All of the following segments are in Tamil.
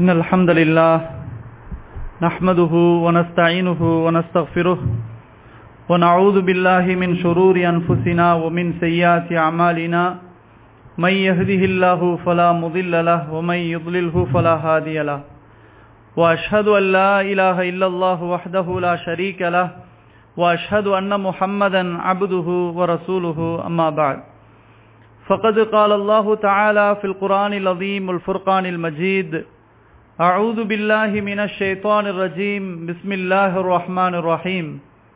إن الحمد لله نحمده ونستعينه ونستغفره ونعوذ بالله من شرور أنفسنا ومن سيئات أعمالنا من يهده الله فلا مضل له ومن يضلله فلا هادي له وأشهد أن لا إله إلا الله وحده لا شريك له وأشهد أن محمدا عبده ورسوله أما بعد فقد قال الله تعالى في القرآن العظيم الفرقان المجيد أعوذ بالله من الشيطان الرجيم بسم الله الرحمن الرحيم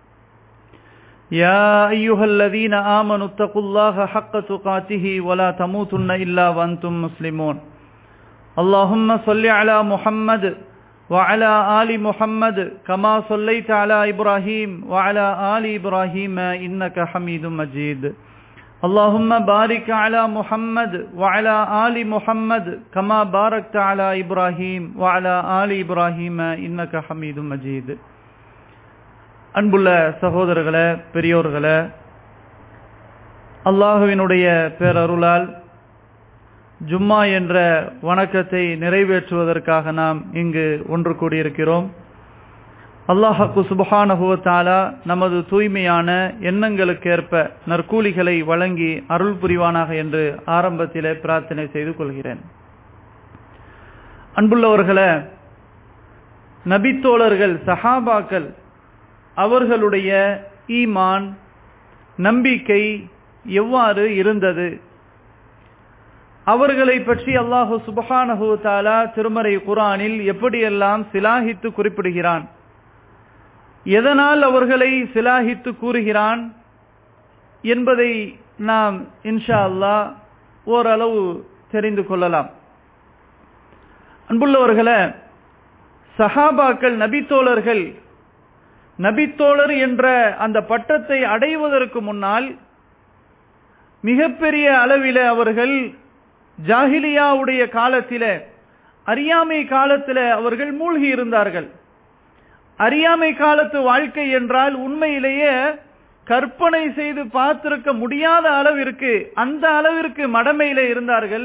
يا أيها الذين آمنوا اتقوا الله حق تقاته ولا تموتن إلا وأنتم مسلمون اللهم صل على محمد وعلى آل محمد كما صليت على إبراهيم وعلى آل إبراهيم إنك حميد مجيد اللهم بارك على محمد وعلى آل محمد كما باركت على إبراهيم وعلى آل إبراهيم إنك حميد مجيد அன்புள்ள சகோதரர்களே பெரியோர்களே அல்லாஹுவினுடைய பேரருளால் ஜும்மா என்ற வணக்கத்தை நிறைவேற்றுவதற்காக நாம் இங்கு ஒன்று கூடியிருக்கிறோம் அல்லாஹக்கு சுபஹானஹுவத்தாலா நமது தூய்மையான எண்ணங்களுக்கேற்ப நற்கூலிகளை வழங்கி அருள் புரிவானாக என்று ஆரம்பத்திலே பிரார்த்தனை செய்து கொள்கிறேன் அன்புள்ளவர்களே நபித்தோழர்கள் சஹாபாக்கள் அவர்களுடைய ஈமான் நம்பிக்கை எவ்வாறு இருந்தது அவர்களை பற்றி அல்லாஹு சுபஹானஹு தாலா திருமறை குரானில் எப்படியெல்லாம் சிலாகித்து குறிப்பிடுகிறான் எதனால் அவர்களை சிலாகித்து கூறுகிறான் என்பதை நாம் இன்ஷா அல்லா ஓரளவு தெரிந்து கொள்ளலாம் அன்புள்ளவர்களே சஹாபாக்கள் நபித்தோழர்கள் நபித்தோழர் என்ற அந்த பட்டத்தை அடைவதற்கு முன்னால் மிகப்பெரிய அளவில் அவர்கள் ஜாகிலியாவுடைய காலத்தில அறியாமை காலத்தில் அவர்கள் மூழ்கி இருந்தார்கள் அறியாமை காலத்து வாழ்க்கை என்றால் உண்மையிலேயே கற்பனை செய்து பார்த்திருக்க முடியாத அளவிற்கு அந்த அளவிற்கு மடமையில இருந்தார்கள்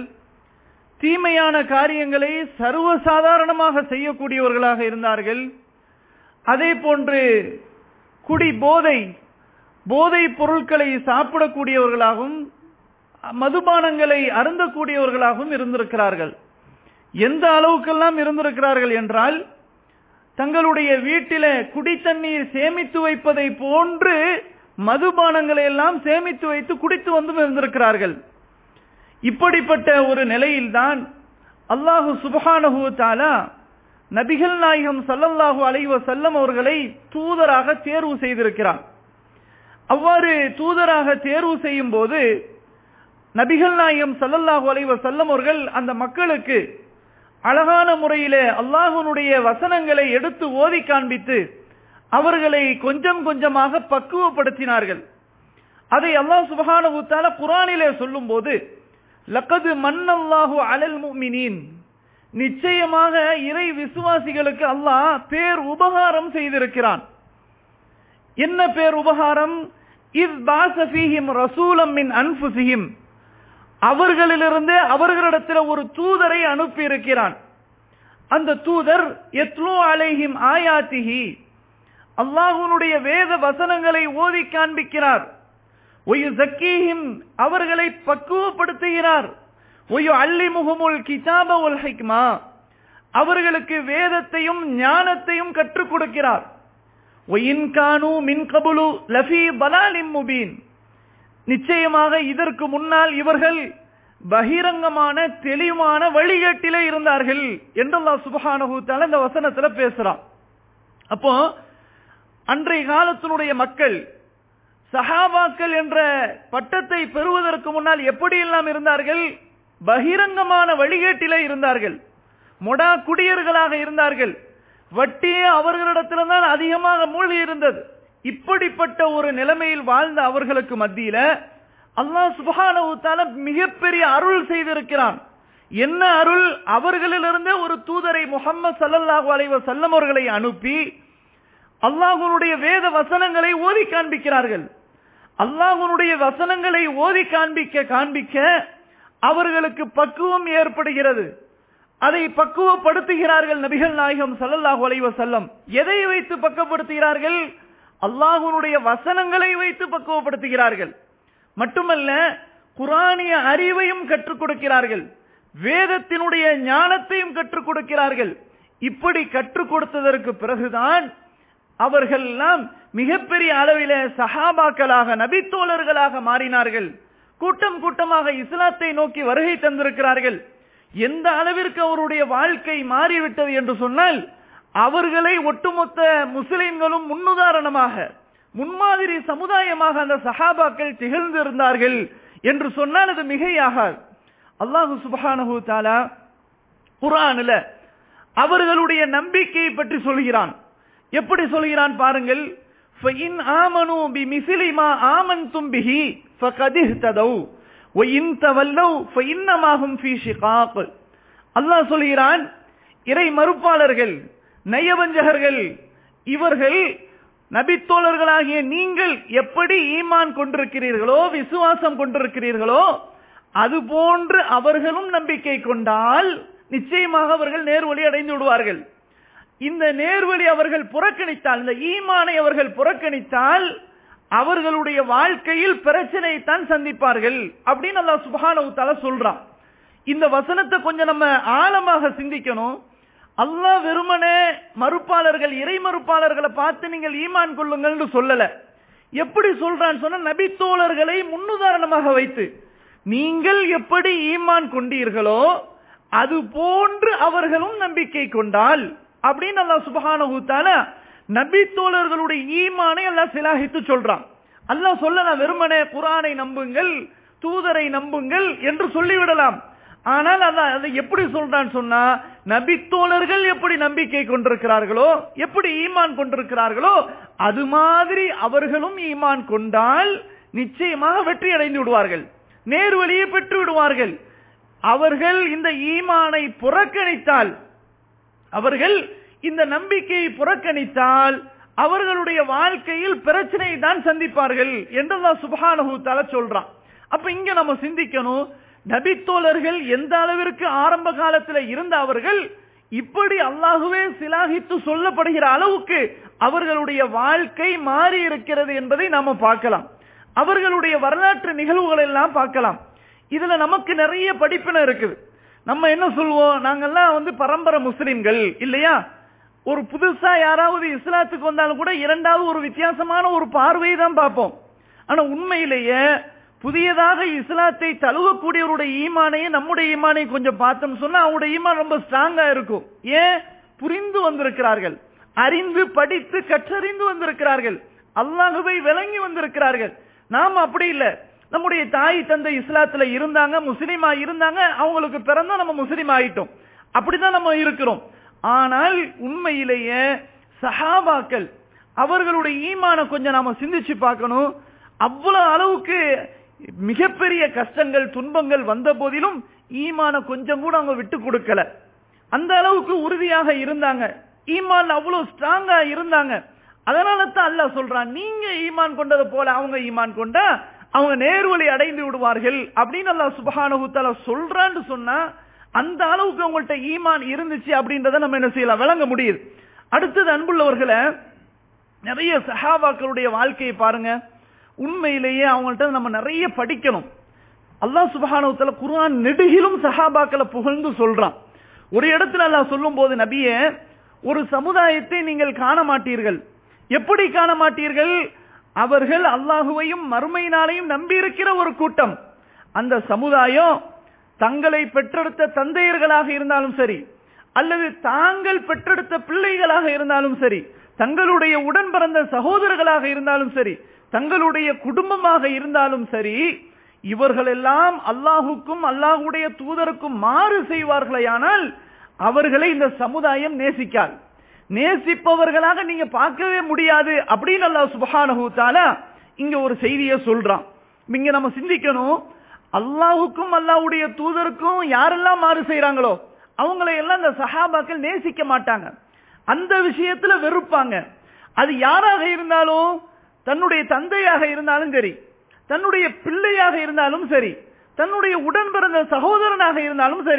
தீமையான காரியங்களை சர்வசாதாரணமாக செய்யக்கூடியவர்களாக இருந்தார்கள் அதே போன்று குடி போதை போதை பொருட்களை சாப்பிடக்கூடியவர்களாகவும் மதுபானங்களை அருந்தக்கூடியவர்களாகவும் இருந்திருக்கிறார்கள் எந்த அளவுக்கெல்லாம் இருந்திருக்கிறார்கள் என்றால் தங்களுடைய வீட்டில குடி தண்ணீர் சேமித்து வைப்பதை போன்று மதுபானங்களை எல்லாம் சேமித்து வைத்து குடித்து வந்து இருந்திருக்கிறார்கள் இப்படிப்பட்ட ஒரு நிலையில்தான் அல்லாஹு சுபஹானஹு தாலா நபிகள் நாயகம் சல்லல்லாஹு அலைவ செல்லம் அவர்களை தூதராக தேர்வு செய்திருக்கிறார் அவ்வாறு தூதராக தேர்வு செய்யும் போது நபிகள் நாயகம் சல்லல்லாஹு அலைவ செல்லம் அவர்கள் அந்த மக்களுக்கு அழகான முறையிலே அல்லாஹனுடைய வசனங்களை எடுத்து ஓதி காண்பித்து அவர்களை கொஞ்சம் கொஞ்சமாக பக்குவப்படுத்தினார்கள் அதை அல்லாஹ் சுபஹான குரானிலே சொல்லும் போது லக்கது மன்னல்லாஹு அலல் முமினின் நிச்சயமாக இறை விசுவாசிகளுக்கு அல்லாஹ் பேர் உபகாரம் செய்திருக்கிறான் என்ன பேர் உபகாரம் இஸ் பாசபிஹிம் ரசூலம் மின் அன்புசிஹிம் அவர்களிலிருந்து அவர்களிடத்தில் ஒரு தூதரை அனுப்பி இருக்கிறான் அந்த தூதர் எத்லோ அலைஹிம் ஆயாத்திஹி அல்லாஹுனுடைய வேத வசனங்களை ஓதி காண்பிக்கிறார் ஒயு ஜக்கீஹிம் அவர்களை பக்குவப்படுத்துகிறார் ஒயு அல்லி முகமுல் கிதாப உல் ஹிக்மா அவர்களுக்கு வேதத்தையும் ஞானத்தையும் கற்றுக் கொடுக்கிறார் ஒயின் கானு மின் கபுலு லஃபி பலாலிம் முபீன் நிச்சயமாக இதற்கு முன்னால் இவர்கள் பகிரங்கமான தெளிவான வழிகட்டிலே இருந்தார்கள் என்று அல்லா சுபஹானஹு இந்த வசனத்துல பேசுறான் அப்போ அன்றைய காலத்தினுடைய மக்கள் சஹாபாக்கள் என்ற பட்டத்தை பெறுவதற்கு முன்னால் எப்படியெல்லாம் இருந்தார்கள் பகிரங்கமான வழிகேட்டிலே இருந்தார்கள் மொடா குடியர்களாக இருந்தார்கள் வட்டியே அவர்களிடத்தில்தான் அதிகமாக மூழ்கி இருந்தது இப்படிப்பட்ட ஒரு நிலைமையில் வாழ்ந்த அவர்களுக்கு மத்தியில அல்லாஹ் சுபானவுத்தால மிகப்பெரிய அருள் செய்திருக்கிறான் என்ன அருள் அவர்களிலிருந்தே ஒரு தூதரை முகம்மது சல்லல்லாஹு அலைவ செல்லம் அவர்களை அனுப்பி அல்லாஹுனுடைய வேத வசனங்களை ஓதி காண்பிக்கிறார்கள் அல்லாஹுனுடைய வசனங்களை ஓதி காண்பிக்க காண்பிக்க அவர்களுக்கு பக்குவம் ஏற்படுகிறது அதை பக்குவப்படுத்துகிறார்கள் நபிகள் நாயகம் ஸல்லல்லாஹு அலைஹி வஸல்லம் எதை வைத்து பக்குவப்படுத்துகிறார்கள் அல்லாஹ்வுடைய வசனங்களை வைத்து பக்குவப்படுத்துகிறார்கள் மட்டுமல்ல குரானிய அறிவையும் கற்றுக் கொடுக்கிறார்கள் வேதத்தினுடைய ஞானத்தையும் கற்றுக் கொடுக்கிறார்கள் இப்படி கற்றுக் கொடுத்ததற்கு பிறகுதான் அவர்கள் எல்லாம் மிகப்பெரிய அளவில சஹாபாக்களாக நபித்தோழர்களாக மாறினார்கள் கூட்டம் கூட்டமாக இஸ்லாத்தை நோக்கி வருகை தந்திருக்கிறார்கள் எந்த அளவிற்கு அவருடைய வாழ்க்கை மாறிவிட்டது என்று சொன்னால் அவர்களை ஒட்டுமொத்த முஸ்லிம்களும் முன்னுதாரணமாக முன்மாதிரி சமுதாயமாக அந்த சஹாபாக்கள் திகழ்ந்திருந்தார்கள் என்று சொன்னால் அது மிகையாகாது அல்லாஹு சுபஹானஹு தாலா குரானில் அவர்களுடைய நம்பிக்கையை பற்றி சொல்கிறான் எப்படி சொல்கிறான் பாருங்கள் فَإِنْ آمَنُوا بِمِثْلِ مَا آمَنْتُمْ بِهِ فَقَدِ اهْتَدَوْا وَإِنْ تَوَلَّوْا فَإِنَّمَا هُمْ فِي شِقَاقٍ அல்லாஹ் சொல்கிறான் இறை மறுப்பாளர்கள் நயவஞ்சகர்கள் இவர்கள் நபித்தோழர்களாகிய நீங்கள் எப்படி ஈமான் கொண்டிருக்கிறீர்களோ விசுவாசம் கொண்டிருக்கிறீர்களோ அது போன்று அவர்களும் நம்பிக்கை கொண்டால் நிச்சயமாக அவர்கள் நேர்வழி அடைந்து விடுவார்கள் இந்த நேர்வழி அவர்கள் புறக்கணித்தால் இந்த ஈமானை அவர்கள் புறக்கணித்தால் அவர்களுடைய வாழ்க்கையில் பிரச்சனை தான் சந்திப்பார்கள் அப்படின்னு அல்லாஹ் சுபஹானஹு தஆலா சொல்றான் இந்த வசனத்தை கொஞ்சம் நம்ம ஆழமாக சிந்திக்கணும் அல்லாஹ் வெறுமனே மறுப்பாளர்கள் இறை மறுப்பாளர்களை பார்த்து நீங்கள் ஈமான் கொள்ளுங்கள்னு சொல்லல எப்படி சொல்றான்னு சொன்னா நபித்தோழர்களை முன்னுதாரணமாக வைத்து நீங்கள் எப்படி ஈமான் கொண்டீர்களோ அது போன்று அவர்களும் நம்பிக்கை கொண்டால் அப்படின்னு அல்லாஹ் சுபஹானஹு தஆலா நபி தோழர்களுடைய ஈமானை அல்லாஹ் சிலாகித்து சொல்றான் அல்லாஹ் சொல்லலாம் வெறுமனே குரானை நம்புங்கள் தூதரை நம்புங்கள் என்று சொல்லிவிடலாம் ஆனால் அதான் அதை எப்படி சொல்றான்னு சொன்னா நபி தோழர்கள் எப்படி நம்பிக்கை கொண்டிருக்கிறார்களோ எப்படி ஈமான் கொண்டிருக்கிறார்களோ அது மாதிரி அவர்களும் ஈமான் கொண்டால் நிச்சயமாக வெற்றி அடைந்து விடுவார்கள் நேர்வழியை பெற்று விடுவார்கள் அவர்கள் இந்த ஈமானை புறக்கணித்தால் அவர்கள் இந்த நம்பிக்கையை புறக்கணித்தால் அவர்களுடைய வாழ்க்கையில் பிரச்சனை தான் சந்திப்பார்கள் என்றுதான் சுபஹானஹு தஆலா சொல்றான் அப்ப இங்க நம்ம சிந்திக்கணும் நபித்தோழர்கள் எந்த அளவிற்கு ஆரம்ப காலத்தில் இருந்த அவர்கள் இப்படி அல்லாஹுவே சிலாகித்து சொல்லப்படுகிற அளவுக்கு அவர்களுடைய வாழ்க்கை மாறி இருக்கிறது என்பதை நாம பார்க்கலாம் அவர்களுடைய வரலாற்று நிகழ்வுகள் எல்லாம் பார்க்கலாம் இதுல நமக்கு நிறைய படிப்பினை இருக்குது நம்ம என்ன சொல்லுவோம் நாங்கெல்லாம் வந்து பரம்பரை முஸ்லிம்கள் இல்லையா ஒரு புதுசா யாராவது இஸ்லாத்துக்கு வந்தாலும் கூட இரண்டாவது ஒரு வித்தியாசமான ஒரு பார்வையை தான் பார்ப்போம் ஆனா உண்மையிலேயே புதியதாக இஸ்லாத்தை தழுவக்கூடியவருடைய ஈமானையே நம்முடைய ஈமானையும் கொஞ்சம் பார்த்தோம் சொன்னா அவருடைய ஈமான் ரொம்ப ஸ்ட்ராங்கா இருக்கும் ஏன் புரிந்து வந்திருக்கிறார்கள் அறிந்து படித்து கற்றறிந்து வந்திருக்கிறார்கள் அல்லாஹுவை விளங்கி வந்திருக்கிறார்கள் நாம் அப்படி இல்லை நம்முடைய தாய் தந்தை இஸ்லாத்துல இருந்தாங்க முஸ்லீமா இருந்தாங்க அவங்களுக்கு பிறந்தா நம்ம முஸ்லீம் ஆயிட்டோம் அப்படிதான் நம்ம இருக்கிறோம் ஆனால் உண்மையிலேயே சஹாபாக்கள் அவர்களுடைய ஈமான கொஞ்சம் நாம சிந்திச்சு பார்க்கணும் அவ்வளவு அளவுக்கு மிகப்பெரிய கஷ்டங்கள் துன்பங்கள் வந்த போதிலும் ஈமான கொஞ்சம் கூட அவங்க விட்டு கொடுக்கல அந்த அளவுக்கு உறுதியாக இருந்தாங்க ஈமான் அவ்வளவு ஸ்ட்ராங்கா இருந்தாங்க அதனால தான் அல்லாஹ் சொல்றான் நீங்க ஈமான் கொண்டது போல அவங்க ஈமான் கொண்டா அவங்க நேர்வழி அடைந்து விடுவார்கள் அப்படின்னு அல்லாஹ் சுபஹானஹு தஆலா சொல்றான்னு சொன்னா அந்த அளவுக்கு அவங்கள்ட்ட ஈமான் இருந்துச்சு அப்படின்றத நம்ம என்ன செய்யலாம் விளங்க முடியுது அடுத்தது அன்புள்ளவர்களை நிறைய சஹாபாக்களுடைய வாழ்க்கையை பாருங்க உண்மையிலேயே அவங்கள்ட்ட நம்ம நிறைய படிக்கணும் அல்லாஹ் சுபஹானவத்துல குர்ஆன் நெடுகிலும் சஹாபாக்களை புகழ்ந்து சொல்றான் ஒரு இடத்துல அல்லாஹ் சொல்லும் போது நபியே ஒரு சமுதாயத்தை நீங்கள் காண மாட்டீர்கள் எப்படி காண மாட்டீர்கள் அவர்கள் அல்லாஹுவையும் மறுமை நாளையும் நம்பி இருக்கிற ஒரு கூட்டம் அந்த சமுதாயம் தங்களை பெற்றெடுத்த தந்தையர்களாக இருந்தாலும் சரி அல்லது தாங்கள் பெற்றெடுத்த பிள்ளைகளாக இருந்தாலும் சரி தங்களுடைய உடன் பிறந்த சகோதரர்களாக இருந்தாலும் சரி தங்களுடைய குடும்பமாக இருந்தாலும் சரி இவர்களெல்லாம் அல்லாஹுக்கும் அல்லாஹுடைய தூதருக்கும் மாறு செய்வார்களேயானால் அவர்களை இந்த சமுதாயம் நேசிக்காது நேசிப்பவர்களாக நீங்க பார்க்கவே முடியாது அப்படின்னு அல்லாஹ் சுபஹானஹு தஆலா இங்க ஒரு செய்தியை சொல்றான் இங்க நம்ம சிந்திக்கணும் அல்லாஹுக்கும் அல்லாஹ்வுடைய தூதருக்கும் யாரெல்லாம் மாறு செய்றாங்களோ அவங்களை எல்லாம் இந்த சஹாபாக்கள் நேசிக்க மாட்டாங்க அந்த விஷயத்துல வெறுப்பாங்க அது யாராக இருந்தாலும் தன்னுடைய தந்தையாக இருந்தாலும் சரி தன்னுடைய பிள்ளையாக இருந்தாலும் சரி தன்னுடைய உடன் பிறந்த சகோதரனாக இருந்தாலும் சரி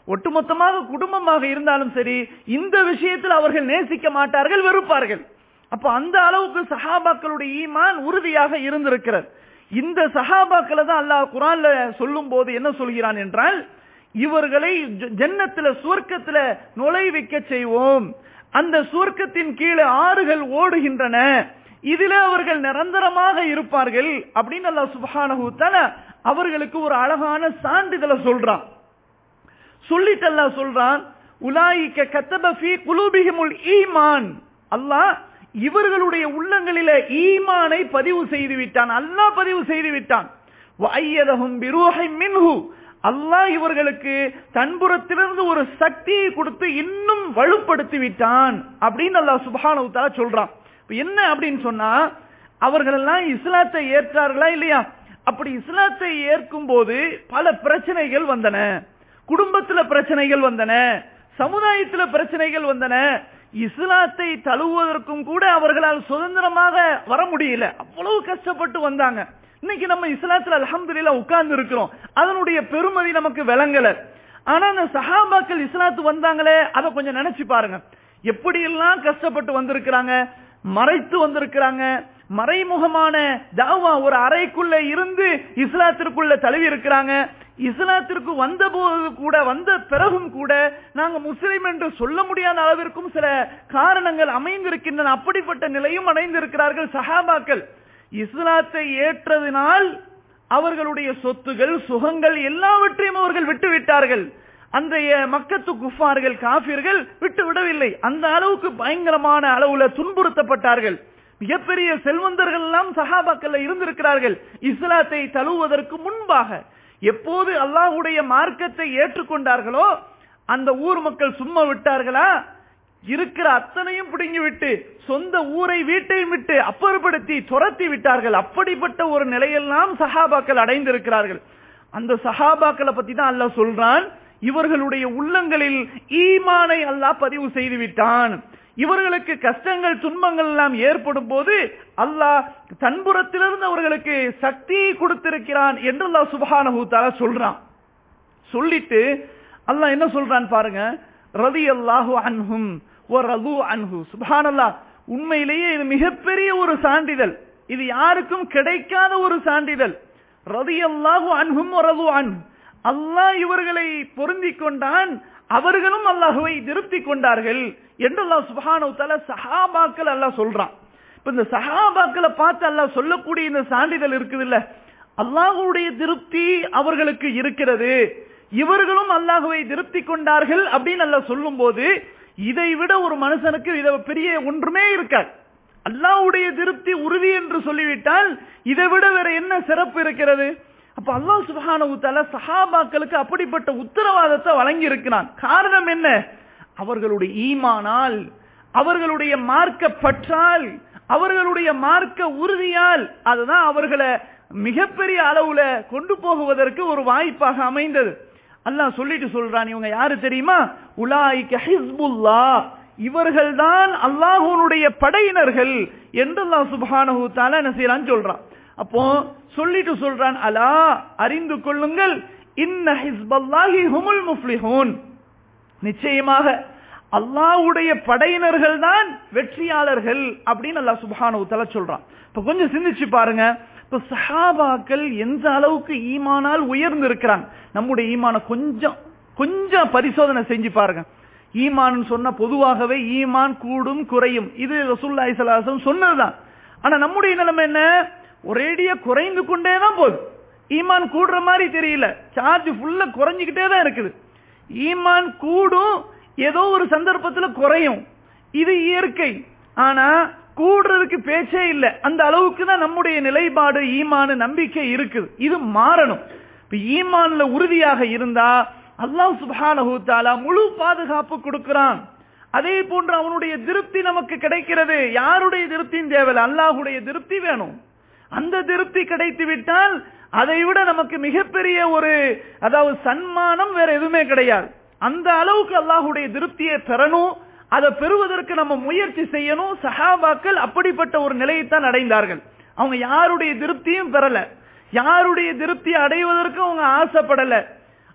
ஒட்டுமொத்தமாக குடும்பமாக இருந்தாலும் சரி இந்த விஷயத்தில் அவர்கள் நேசிக்க மாட்டார்கள் வெறுப்பார்கள் அப்ப அந்த அளவுக்கு சஹாபாக்களுடைய ஈமான் உறுதியாக இருந்திருக்கிறது இந்த சஹாபாக்களை தான் அல்லாஹ் குரான்ல சொல்லும் போது என்ன சொல்கிறான் என்றால் இவர்களை ஜன்னத்துல சுவர்க்கத்துல நுழைவிக்க செய்வோம் அந்த சுவர்க்கத்தின் கீழே ஆறுகள் ஓடுகின்றன இதில அவர்கள் நிரந்தரமாக இருப்பார்கள் அப்படின்னு அல்லாஹ் சுபஹானஹு தஆலா அவர்களுக்கு ஒரு அழகான சான்றிதழை சொல்றான் சொல்லிட்டு அல்லாஹ் சொல்றான் உலாயிக்க கத்தப ஃபீ குலூபிஹிமுல் ஈமான் அல்லாஹ் இவர்களுடைய உள்ளங்களில ஈமானை பதிவு செய்து விட்டான் அல்லாஹ் பதிவு செய்து விட்டான் வஐயதஹும் பிரூஹி மின்ஹு அல்லாஹ் இவர்களுக்கு தன்புறத்திலிருந்து ஒரு சக்தியை கொடுத்து இன்னும் வலுப்படுத்தி விட்டான் அப்படின்னு அல்லாஹ் சுப்ஹானஹு தஆலா சொல்றான் என்ன அப்படின்னு சொன்னா அவர்கள் எல்லாம் இஸ்லாத்தை ஏற்றார்களா இல்லையா அப்படி இஸ்லாத்தை ஏற்கும் போது பல பிரச்சனைகள் வந்தன குடும்பத்துல பிரச்சனைகள் வந்தன சமுதாயத்துல பிரச்சனைகள் வந்தன இஸ்லாத்தை தழுவுவதற்கும் கூட அவர்களால் சுதந்திரமாக வர முடியல அவ்வளவு கஷ்டப்பட்டு வந்தாங்க இன்னைக்கு நம்ம இஸ்லாத்துல அலமதுல உட்கார்ந்து இருக்கிறோம் அதனுடைய பெருமதி நமக்கு விளங்கல ஆனா அந்த சஹாபாக்கள் இஸ்லாத்து வந்தாங்களே அதை கொஞ்சம் நினைச்சு பாருங்க எப்படி எல்லாம் கஷ்டப்பட்டு வந்திருக்கிறாங்க மறைத்து வந்திருக்கிறாங்க மறைமுகமான தாவா ஒரு அறைக்குள்ள இருந்து இஸ்லாத்திற்குள்ள தழுவி இருக்கிறாங்க இஸ்லாத்திற்கு வந்த போது கூட வந்த பிறகும் கூட நாங்க முஸ்லிம் என்று சொல்ல முடியாத அளவிற்கும் சில காரணங்கள் அமைந்திருக்கின்றன அப்படிப்பட்ட நிலையும் அடைந்திருக்கிறார்கள் சஹாபாக்கள் இஸ்லாத்தை ஏற்றதினால் அவர்களுடைய சொத்துகள் சுகங்கள் எல்லாவற்றையும் அவர்கள் விட்டுவிட்டார்கள் அன்றைய மக்கத்து குஃபார்கள் காபிர்கள் விட்டு விடவில்லை அந்த அளவுக்கு பயங்கரமான அளவுல துன்புறுத்தப்பட்டார்கள் மிகப்பெரிய செல்வந்தர்கள் எல்லாம் சஹாபாக்கள்ல இருந்திருக்கிறார்கள் இஸ்லாத்தை தழுவுவதற்கு முன்பாக எப்போது அல்லாஹுடைய மார்க்கத்தை ஏற்றுக்கொண்டார்களோ அந்த ஊர் மக்கள் சும்மா விட்டார்களா இருக்கிற அத்தனையும் பிடுங்கி விட்டு சொந்த ஊரை வீட்டையும் விட்டு அப்புறப்படுத்தி துரத்தி விட்டார்கள் அப்படிப்பட்ட ஒரு நிலையெல்லாம் சஹாபாக்கள் அடைந்திருக்கிறார்கள் அந்த சஹாபாக்களை பத்தி தான் அல்லாஹ் சொல்றான் இவர்களுடைய உள்ளங்களில் ஈமானை அல்லாஹ் பதிவு செய்து விட்டான் இவர்களுக்கு கஷ்டங்கள் துன்பங்கள் எல்லாம் ஏற்படும் போது அல்லாஹ் தன்புறத்திலிருந்து அவர்களுக்கு சக்தியை கொடுத்திருக்கிறான் என்று அல்லாஹ் சுபஹானஹு தஆலா சொல்றான் சொல்லிட்டு அல்லாஹ் என்ன சொல்றான் பாருங்க ரதி அல்லாஹு அன்ஹும் ஒ ரது அன்ஹு சுபஹானல்லாஹ் உண்மையிலேயே இது மிகப்பெரிய ஒரு சான்றிதழ் இது யாருக்கும் கிடைக்காத ஒரு சான்றிதழ் ரதி அல்லாஹு அன்ஹும் ஒ ரது அன்ஹு அல்லாஹ் இவர்களை பொருந்திக் கொண்டான் அவர்களும் அல்லாஹுவை திருப்தி கொண்டார்கள் என்று அல்லாஹ் சுபஹானஹு தஆலா சஹாபாக்கள் அல்லாஹ் சொல்றான் இப்ப இந்த சஹாபாக்களை பார்த்து அல்லாஹ் சொல்லக்கூடிய இந்த சான்றிதழ் இருக்குது இல்ல அல்லாஹுடைய திருப்தி அவர்களுக்கு இருக்கிறது இவர்களும் அல்லாஹுவை திருப்தி கொண்டார்கள் அப்படின்னு அல்லாஹ் சொல்லும் போது இதை விட ஒரு மனுஷனுக்கு இதை பெரிய ஒன்றுமே இருக்காது அல்லாஹ்வுடைய திருப்தி உறுதி என்று சொல்லிவிட்டால் இதை விட வேற என்ன சிறப்பு இருக்கிறது அப்ப அல்லாஹ் சுபஹானஹு தஆலா சஹாபாக்களுக்கு அப்படிப்பட்ட உத்தரவாதத்தை வழங்கி இருக்கிறான் காரணம் என்ன அவர்களுடைய ஈமானால் அவர்களுடைய மார்க்க பற்றால் அவர்களுடைய மார்க்க உறுதியால் அதுதான் அவர்களை மிகப்பெரிய அளவுல கொண்டு போகுவதற்கு ஒரு வாய்ப்பாக அமைந்தது அல்லாஹ் சொல்லிட்டு சொல்றான் இவங்க யாரு தெரியுமா உலாய்க்க ஹிஸ்புல்லா இவர்கள்தான் அல்லாஹுனுடைய படையினர்கள் என்று அல்லாஹ் சுப்ஹானஹு தஆலா என்ன செய்யறான்னு சொல்றான் அப்போ சொல்லிட்டு சொல்றான் அலா அறிந்து கொள்ளுங்கள் இன்ன ஹிஸ்பல்லாஹி ஹுமுல் முஃப்லிஹூன் நிச்சயமாக அல்லாஹ்வுடைய படையினர்கள் தான் வெற்றியாளர்கள் அப்படின்னு அல்லாஹ் சுப்ஹானஹு தஆலா சொல்றான் இப்ப கொஞ்சம் சிந்திச்சு பாருங்க இப்ப சஹாபாக்கள் எந்த அளவுக்கு ஈமானால் உயர்ந்து இருக்கிறாங்க நம்முடைய ஈமான கொஞ்சம் கொஞ்சம் பரிசோதனை செஞ்சு பாருங்க ஈமான் சொன்ன பொதுவாகவே ஈமான் கூடும் குறையும் இது ரசூல்லாய் சலாசம் சொன்னதுதான் ஆனா நம்முடைய நிலைமை என்ன ஒரேடியா குறைந்து கொண்டே தான் போகுது ஈமான் கூடுற மாதிரி தெரியல சார்ஜ் ஃபுல்லா குறைஞ்சுக்கிட்டே தான் இருக்குது ஈமான் கூடும் ஏதோ ஒரு சந்தர்ப்பத்துல குறையும் இது இயற்கை ஆனா கூடுறதுக்கு பேச்சே இல்லை அந்த அளவுக்கு தான் நம்முடைய நிலைப்பாடு ஈமானு நம்பிக்கை இருக்குது இது மாறணும் இப்ப ஈமான்ல உறுதியாக இருந்தா அல்லாஹ் சுப்ஹானஹு தஆலா முழு பாதுகாப்பு கொடுக்கிறான் அதே போன்று அவனுடைய திருப்தி நமக்கு கிடைக்கிறது யாருடைய திருப்தியும் தேவையில்லை அல்லாஹுடைய திருப்தி வேணும் அந்த திருப்தி கிடைத்து விட்டால் அதை விட நமக்கு மிகப்பெரிய ஒரு அதாவது சன்மானம் வேற எதுவுமே கிடையாது அந்த அளவுக்கு அல்லாஹுடைய திருப்தியை பெறணும் அதை பெறுவதற்கு நம்ம முயற்சி செய்யணும் சஹாபாக்கள் அப்படிப்பட்ட ஒரு நிலையைத்தான் அடைந்தார்கள் அவங்க யாருடைய திருப்தியும் பெறல யாருடைய திருப்தி அடைவதற்கு அவங்க ஆசைப்படல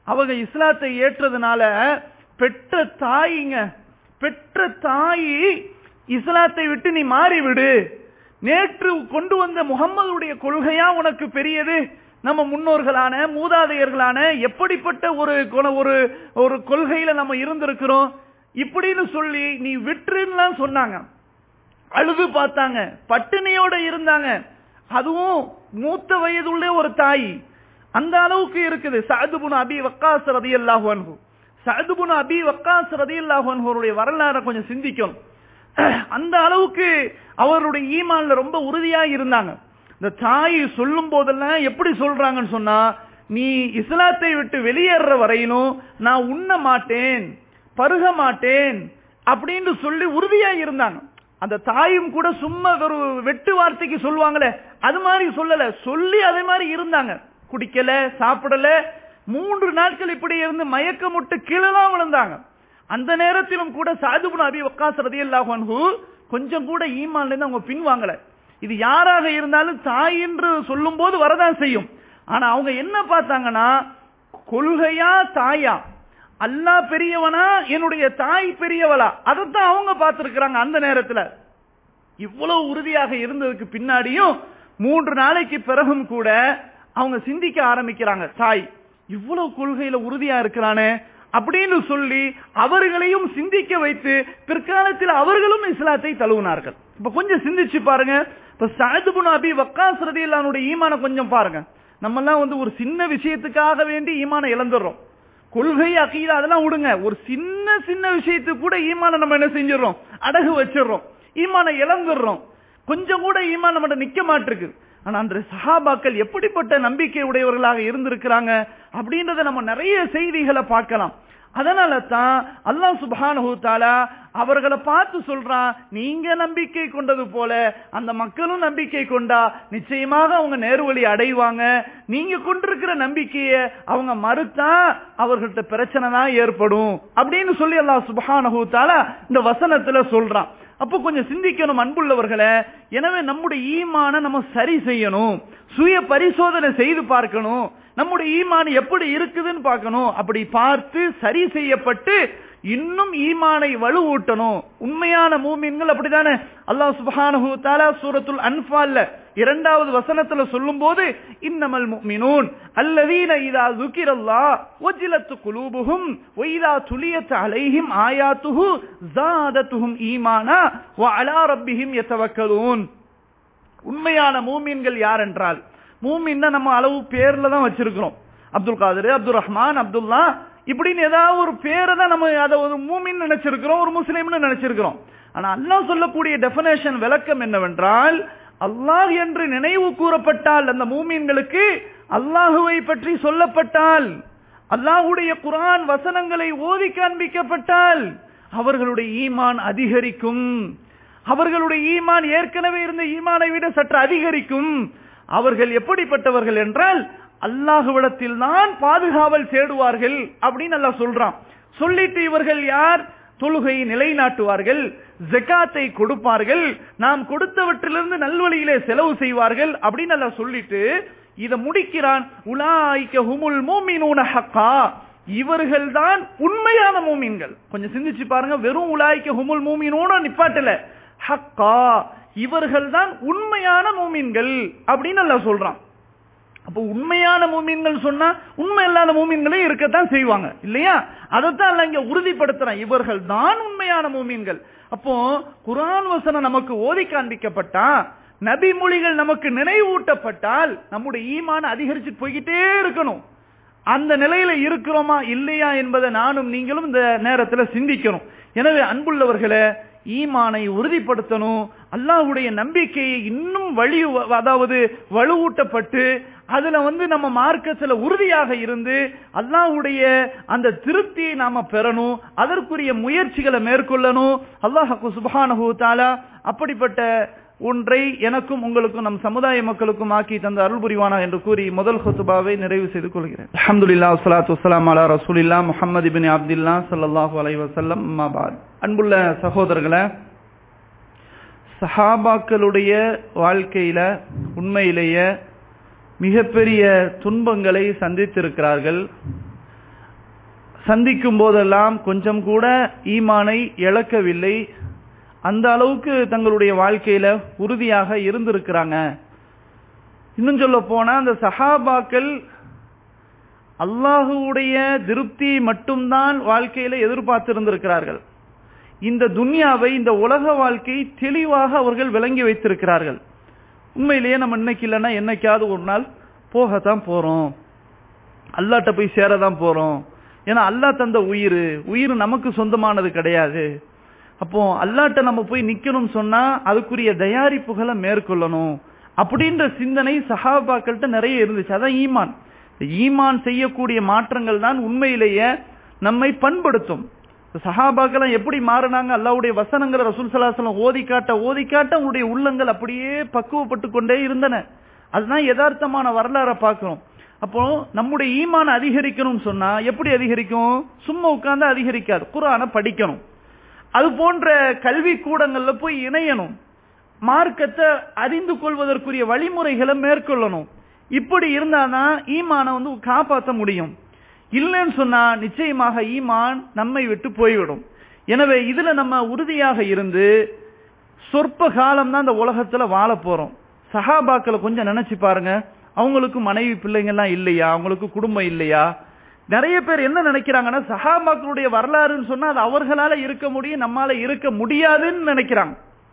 அவங்க இஸ்லாத்தை ஏற்றதுனால பெற்ற தாயிங்க பெற்ற தாயி இஸ்லாத்தை விட்டு நீ மாறிவிடு நேற்று கொண்டு வந்த முகம்மதுடைய கொள்கையா உனக்கு பெரியது நம்ம முன்னோர்களான மூதாதையர்களான எப்படிப்பட்ட ஒரு குண- ஒரு ஒரு கொள்கையில நம்ம இருந்திருக்கிறோம் இப்படின்னு சொல்லி நீ விட்டுருன்னு சொன்னாங்க அழுது பார்த்தாங்க பட்டினியோட இருந்தாங்க அதுவும் மூத்த வயதுள்ள ஒரு தாய் அந்த அளவுக்கு இருக்குது சஅதுபுன் அபி வக்காஸ் ரதியல்லாஹு அன்ஹு சஅதுபுன் அபி வக்காஸ் ரதியல்லாஹு அன்ஹுடைய வரலாறை கொஞ்சம் சிந்திக்கணும் அந்த அளவுக்கு அவருடைய ஈமான்ல ரொம்ப உறுதியா இருந்தாங்க இந்த தாய் சொல்லும் போதெல்லாம் எப்படி சொல்றாங்கன்னு சொன்னா நீ இஸ்லாத்தை விட்டு வெளியேற வரையிலும் நான் உண்ண மாட்டேன் பருக மாட்டேன் அப்படின்னு சொல்லி உறுதியா இருந்தாங்க அந்த தாயும் கூட சும்மா ஒரு வெட்டு வார்த்தைக்கு சொல்லுவாங்களே அது மாதிரி சொல்லல சொல்லி அதே மாதிரி இருந்தாங்க குடிக்கல சாப்பிடல மூன்று நாட்கள் இப்படி இருந்து மயக்கமுட்டு கீழே தான் விழுந்தாங்க அந்த நேரத்திலும் கூட சாதுபுன் அபி வக்காஸ் ரதியல்லாஹு அன்ஹு கொஞ்சம் கூட ஈமான்ல இருந்து அவங்க பின்வாங்கல இது யாராக இருந்தாலும் தாய் என்று சொல்லும் போது வரதான் செய்யும் ஆனா அவங்க என்ன பார்த்தாங்கன்னா கொள்கையா தாயா அல்லாஹ் பெரியவனா என்னுடைய தாய் பெரியவளா அதைத்தான் அவங்க பார்த்திருக்கிறாங்க அந்த நேரத்துல இவ்வளவு உறுதியாக இருந்ததுக்கு பின்னாடியும் மூன்று நாளைக்கு பிறகும் கூட அவங்க சிந்திக்க ஆரம்பிக்கிறாங்க தாய் இவ்வளவு கொள்கையில உறுதியா இருக்கிறானே அப்படின்னு சொல்லி அவர்களையும் சிந்திக்க வைத்து பிற்காலத்தில் அவர்களும் இஸ்லாத்தை தழுவினார்கள் இப்ப கொஞ்சம் சிந்திச்சு பாருங்க இப்ப சாதுபுன் அபி வக்காஸ் ரதியல்லானுடைய ஈமான கொஞ்சம் பாருங்க நம்ம எல்லாம் வந்து ஒரு சின்ன விஷயத்துக்காக வேண்டி ஈமான இழந்துடுறோம் கொள்கை அகீதா அதெல்லாம் விடுங்க ஒரு சின்ன சின்ன விஷயத்துக்கு கூட ஈமான நம்ம என்ன செஞ்சிடறோம் அடகு வச்சிடுறோம் ஈமான இழந்துடுறோம் கொஞ்சம் கூட ஈமான் நம்மகிட்ட நிக்க மாட்டிருக்கு ஆனா அந்த சஹாபாக்கள் எப்படிப்பட்ட நம்பிக்கை உடையவர்களாக இருந்திருக்கிறாங்க அப்படின்றத நம்ம நிறைய செய்திகளை பார்க்கலாம் அதனால தான் அல்லாஹ் சுப்ஹானஹு தஆலா அவர்களை பார்த்து சொல்றான் நீங்க நம்பிக்கை கொண்டது போல அந்த மக்களும் நம்பிக்கை கொண்டா நிச்சயமாக அவங்க நேர்வழி அடைவாங்க நீங்க கொண்டிருக்கிற நம்பிக்கையை அவங்க மறுத்தா அவர்கள்ட்ட பிரச்சனை தான் ஏற்படும் அப்படின்னு சொல்லி அல்லாஹ் சுப்ஹானஹு தஆலா இந்த வசனத்துல சொல்றான் அப்போ கொஞ்சம் சிந்திக்கணும் அன்புள்ளவர்களே எனவே நம்முடைய ஈமான நம்ம சரி செய்யணும் சுய பரிசோதனை செய்து பார்க்கணும் நம்முடைய ஈமான் எப்படி இருக்குதுன்னு பார்க்கணும் அப்படி பார்த்து சரி செய்யப்பட்டு இன்னும் ஈமானை வலுவூட்டணும் உண்மையான மூமின்கள் அப்படித்தானே அல்லாஹ் சுப்ஹானஹு தஆலா சூரத்துல் அன்ஃபால்ல இரண்டாவது வசனத்துல சொல்லும்போது இன்னமல் முஃமினூன் அல்லதீன இதா ذுகிரல்லாஹ் வஜிலத் குலூபுஹும் வைதா துலியத் அலைஹிம் ஆயாத்துஹு ஜாதத்துஹும் ஈமானா வ அலா ரப்பிஹிம் யதவக்கலூன் உண்மையான மூமின்கள் யார் என்றால் மூமின்னா நம்ம அளவு பேர்ல தான் வச்சிருக்கிறோம் அப்துல் காதர் அப்துல் ரஹ்மான் அப்துல்லா இப்படின்னு ஏதாவது ஒரு பேரை தான் நம்ம அதை ஒரு மூமின் நினைச்சிருக்கிறோம் ஒரு முஸ்லீம்னு நினைச்சிருக்கிறோம் ஆனா அல்லாஹ் சொல்லக்கூடிய டெபினேஷன் விளக்கம் என்னவென்றால் அல்லாஹ் என்று நினைவு கூறப்பட்டால் அந்த மூமின்களுக்கு அல்லாஹுவை பற்றி சொல்லப்பட்டால் அல்லாஹுடைய குர்ஆன் வசனங்களை ஓதி காண்பிக்கப்பட்டால் அவர்களுடைய ஈமான் அதிகரிக்கும் அவர்களுடைய ஈமான் ஏற்கனவே இருந்த ஈமானை விட சற்று அதிகரிக்கும் அவர்கள் எப்படிப்பட்டவர்கள் என்றால் அல்லாஹுவிடத்தில் தான் பாதுகாவல் தேடுவார்கள் அப்படின்னு அல்லாஹ் சொல்றான் சொல்லிட்டு இவர்கள் யார் தொழுகையை நிலைநாட்டுவார்கள் ஜெகாத்தை கொடுப்பார்கள் நாம் கொடுத்தவற்றிலிருந்து நல்வழியிலே செலவு செய்வார்கள் அப்படின்னு அல்லாஹ் சொல்லிட்டு இத முடிக்கிறான் உலாய்க்க ஹுமுல் மூமினூன ஹக்கா இவர்கள் தான் உண்மையான மூமின்கள் கொஞ்சம் சிந்திச்சு பாருங்க வெறும் உலாய்க்க ஹுமுல் மூமினூன நிப்பாட்டல ஹக்கா இவர்கள் தான் உண்மையான மூமின்கள் அப்படின்னு அல்லாஹ் சொல்றான் அப்போ உண்மையான மூமின்கள் சொன்னா உண்மை இல்லாத மூமின்களே இருக்கத்தான் செய்வாங்க இல்லையா அதைத்தான் அல்ல இங்க உறுதிப்படுத்துறான் இவர்கள் தான் உண்மையான மூமின்கள் அப்போ குரான் வசனம் நமக்கு ஓதி காண்பிக்கப்பட்டா நபி மொழிகள் நமக்கு நினைவூட்டப்பட்டால் நம்முடைய ஈமான அதிகரிச்சு போய்கிட்டே இருக்கணும் அந்த நிலையில இருக்கிறோமா இல்லையா என்பதை நானும் நீங்களும் இந்த நேரத்துல சிந்திக்கணும் எனவே அன்புள்ளவர்களே ஈமானை உறுதிப்படுத்தணும் அல்லாஹ்வுடைய நம்பிக்கையை இன்னும் வழி அதாவது வலுவூட்டப்பட்டு அதுல வந்து நம்ம மார்க்கத்துல உறுதியாக இருந்து அல்லாஹ்வுடைய அந்த திருப்தியை நாம பெறணும் அதற்குரிய முயற்சிகளை மேற்கொள்ளணும் அல்லாஹு சுப்ஹானஹு தஆலா அப்படிப்பட்ட ஒன்றை எனக்கும் உங்களுக்கும் நம் சமுதாய மக்களுக்கும் ஆக்கி தந்த அருள் புரிவானா என்று கூறி முதல் ஹுத்துபாவை நிறைவு செய்து கொள்கிறேன் அல்ஹம்துலில்லாஹ் வஸ்ஸலாத்து வஸ்ஸலாமு அலா ரசூலில்லாஹ் முஹம்மது இப்னு அப்துல்லாஹ் ஸல்லல்லாஹு அலைஹி வஸல்லம் அம்மா பாத் அன்புள்ள சகோதரர்களே சஹாபாக்களுடைய வாழ்க்கையில உண்மையிலேயே மிகப்பெரிய துன்பங்களை சந்தித்திருக்கிறார்கள் சந்திக்கும் போதெல்லாம் கொஞ்சம் கூட ஈமானை இழக்கவில்லை அந்த அளவுக்கு தங்களுடைய வாழ்க்கையில உறுதியாக இருந்திருக்கிறாங்க இன்னும் சொல்ல போனா அந்த சஹாபாக்கள் அல்லாஹுடைய திருப்தி மட்டும்தான் வாழ்க்கையில எதிர்பார்த்திருந்திருக்கிறார்கள் இந்த துன்யாவை இந்த உலக வாழ்க்கை தெளிவாக அவர்கள் விளங்கி வைத்திருக்கிறார்கள் உண்மையிலேயே நம்ம இன்னைக்கு இல்லைன்னா என்னைக்காவது ஒரு நாள் போகத்தான் போறோம் அல்லாட்ட போய் சேரதான் போறோம் ஏன்னா அல்லா தந்த உயிர் உயிர் நமக்கு சொந்தமானது கிடையாது அப்போ அல்லாட்ட நம்ம போய் நிக்கணும் சொன்னா அதுக்குரிய தயாரிப்புகளை மேற்கொள்ளணும் அப்படின்ற சிந்தனை சஹாபாக்கள்கிட்ட நிறைய இருந்துச்சு அதான் ஈமான் ஈமான் செய்யக்கூடிய மாற்றங்கள் தான் உண்மையிலேயே நம்மை பண்படுத்தும் சஹாபாக்கள் எப்படி மாறினாங்க அல்லாவுடைய வசனங்களை ரசூல் சலாசலம் ஓதி காட்ட ஓதி காட்ட உங்களுடைய உள்ளங்கள் அப்படியே பக்குவப்பட்டு கொண்டே இருந்தன அதுதான் யதார்த்தமான வரலாறை பார்க்கிறோம் அப்போ நம்முடைய ஈமான அதிகரிக்கணும் சொன்னா எப்படி அதிகரிக்கும் சும்மா உட்கார்ந்து அதிகரிக்காது குரான படிக்கணும் அது போன்ற கல்வி கூடங்கள்ல போய் இணையணும் மார்க்கத்தை அறிந்து கொள்வதற்குரிய வழிமுறைகளை மேற்கொள்ளணும் இப்படி இருந்தாதான் ஈமான வந்து காப்பாற்ற முடியும் இல்லைன்னு சொன்னா நிச்சயமாக ஈமான் நம்மை விட்டு போய்விடும் எனவே இதுல நம்ம உறுதியாக இருந்து சொற்ப காலம் தான் இந்த உலகத்துல வாழ போறோம் சஹாபாக்களை கொஞ்சம் நினைச்சு பாருங்க அவங்களுக்கு மனைவி பிள்ளைங்கள்லாம் இல்லையா அவங்களுக்கு குடும்பம் இல்லையா நிறைய பேர் என்ன நினைக்கிறாங்கன்னா சஹாபாக்களுடைய வரலாறுன்னு சொன்னா அது அவர்களால இருக்க முடியும் நம்மால இருக்க முடியாதுன்னு நினைக்கிறாங்க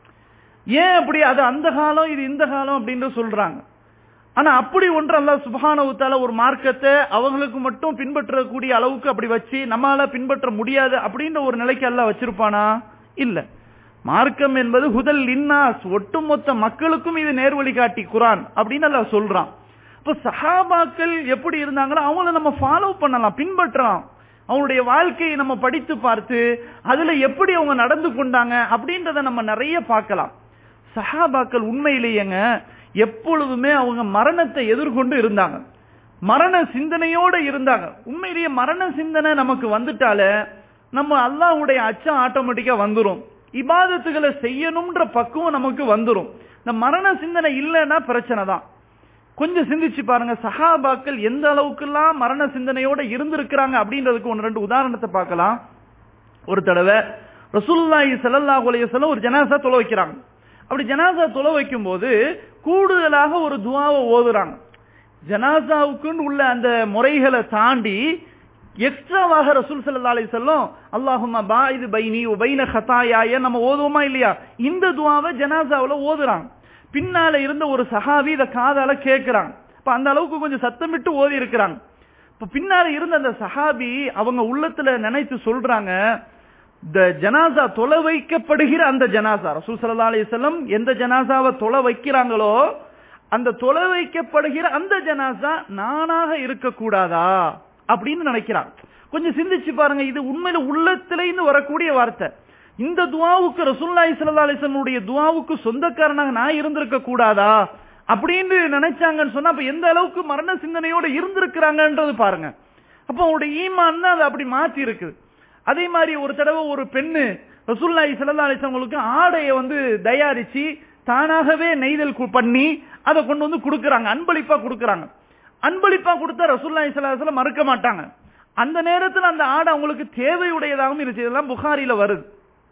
ஏன் அப்படி அது அந்த காலம் இது இந்த காலம் அப்படின்னு சொல்றாங்க ஆனா அப்படி ஒன்று அல்ல சுபானவுத்தால ஒரு மார்க்கத்தை அவங்களுக்கு மட்டும் பின்பற்றக்கூடிய அளவுக்கு அப்படி வச்சு நம்மளால பின்பற்ற முடியாது அப்படின்ற ஒரு நிலைக்கு அல்ல வச்சிருப்பானா இல்ல மார்க்கம் என்பது ஹுதல் இன்னாஸ் ஒட்டுமொத்த மக்களுக்கும் இது நேர்வழி காட்டி குரான் அப்படின்னு அல்ல சொல்றான் இப்ப சஹாபாக்கள் எப்படி இருந்தாங்களோ அவங்கள நம்ம ஃபாலோ பண்ணலாம் பின்பற்றலாம் அவங்களுடைய வாழ்க்கையை நம்ம படித்து பார்த்து அதுல எப்படி அவங்க நடந்து கொண்டாங்க அப்படின்றத நம்ம நிறைய பார்க்கலாம் சஹாபாக்கள் உண்மையிலேயேங்க எப்பொழுதுமே அவங்க மரணத்தை எதிர்கொண்டு இருந்தாங்க மரண சிந்தனையோட இருந்தாங்க உண்மையிலேயே மரண சிந்தனை நமக்கு வந்துட்டாலே நம்ம அல்லாஹ்வுடைய அச்சம் ஆட்டோமேட்டிக்கா வந்துரும் இபாதத்துகளை செய்யணும்ன்ற பக்குவம் நமக்கு வந்துரும் இந்த மரண சிந்தனை இல்லைன்னா பிரச்சனை தான் கொஞ்சம் சிந்திச்சு பாருங்க சஹாபாக்கள் எந்த அளவுக்குலாம் மரண சிந்தனையோட இருந்திருக்கிறாங்க அப்படின்றதுக்கு ஒன்று ரெண்டு உதாரணத்தை பார்க்கலாம் ஒரு தடவை ரசூலுல்லாஹி ஸல்லல்லாஹு அலைஹி வஸல்லம் ஒரு ஜனாசா தொலை வைக்கிறாங்க அப்படி ஜனாசா தொலை வைக்கும் போது கூடுதலாக ஒரு துவாவை ஓதுறாங்க ஜனாசாவுக்குன்னு உள்ள அந்த முறைகளை தாண்டி எக்ஸ்ட்ராவாக ரசூல் ஸல்லல்லாஹு அலைஹி வஸல்லம் அல்லாஹும்ம பாயிது பைனி வ பைன ஹதாயாய நம்ம ஓதுவோமா இல்லையா இந்த துவாவை ஜனாசாவுல ஓதுறாங்க பின்னால இருந்த ஒரு சஹாபி இத காதால கேட்கிறாங்க இப்ப அந்த அளவுக்கு கொஞ்சம் சத்தமிட்டு ஓதி இருக்கிறாங்க இப்ப பின்னால இருந்த அந்த சஹாபி அவங்க உள்ளத்துல நினைத்து சொல்றாங்க இந்த ஜனாசா தொலை வைக்கப்படுகிற அந்த ஜனாசா ரசூல் ஸல்லல்லாஹு அலைஹி வஸல்லம் எந்த ஜனாசாவை தொலை வைக்கிறாங்களோ அந்த தொலை வைக்கப்படுகிற அந்த ஜனாசா நானாக இருக்க கூடாதா அப்படின்னு நினைக்கிறான் கொஞ்சம் சிந்திச்சு பாருங்க இது உண்மையில உள்ளத்திலேருந்து வரக்கூடிய வார்த்தை இந்த துவாவுக்கு ரசூலுல்லாஹி ஸல்லல்லாஹு அலைஹி வஸல்லம் துவாவுக்கு சொந்தக்காரனாக நான் இருந்திருக்க கூடாதா அப்படின்னு நினைச்சாங்கன்னு சொன்னா அப்ப எந்த அளவுக்கு மரண சிந்தனையோட இருந்திருக்கிறாங்கன்றது பாருங்க அப்ப அவங்களுடைய ஈமான் தான் அதை அப்படி மாத்தி இருக்குது அதே மாதிரி ஒரு தடவை ஒரு பெண்ணு ரசூல்லாய் ஸல்லல்லாஹு அலைஹி வஸல்லம் ஆடையை வந்து தயாரிச்சு தானாகவே நெய்தல் கு- பண்ணி அதை கொண்டு வந்து கொடுக்கறாங்க அன்பளிப்பா கொடுக்கறாங்க அன்பளிப்பா கொடுத்தா ரசூல்லாய் ஸல்லல்லாஹு அலைஹி வஸல்லம் மறுக்க மாட்டாங்க அந்த நேரத்தில் அந்த ஆடை அவங்களுக்கு தேவையுடையதாகவும் இருந்துச்சு இதெல்லாம் புகாரில வருது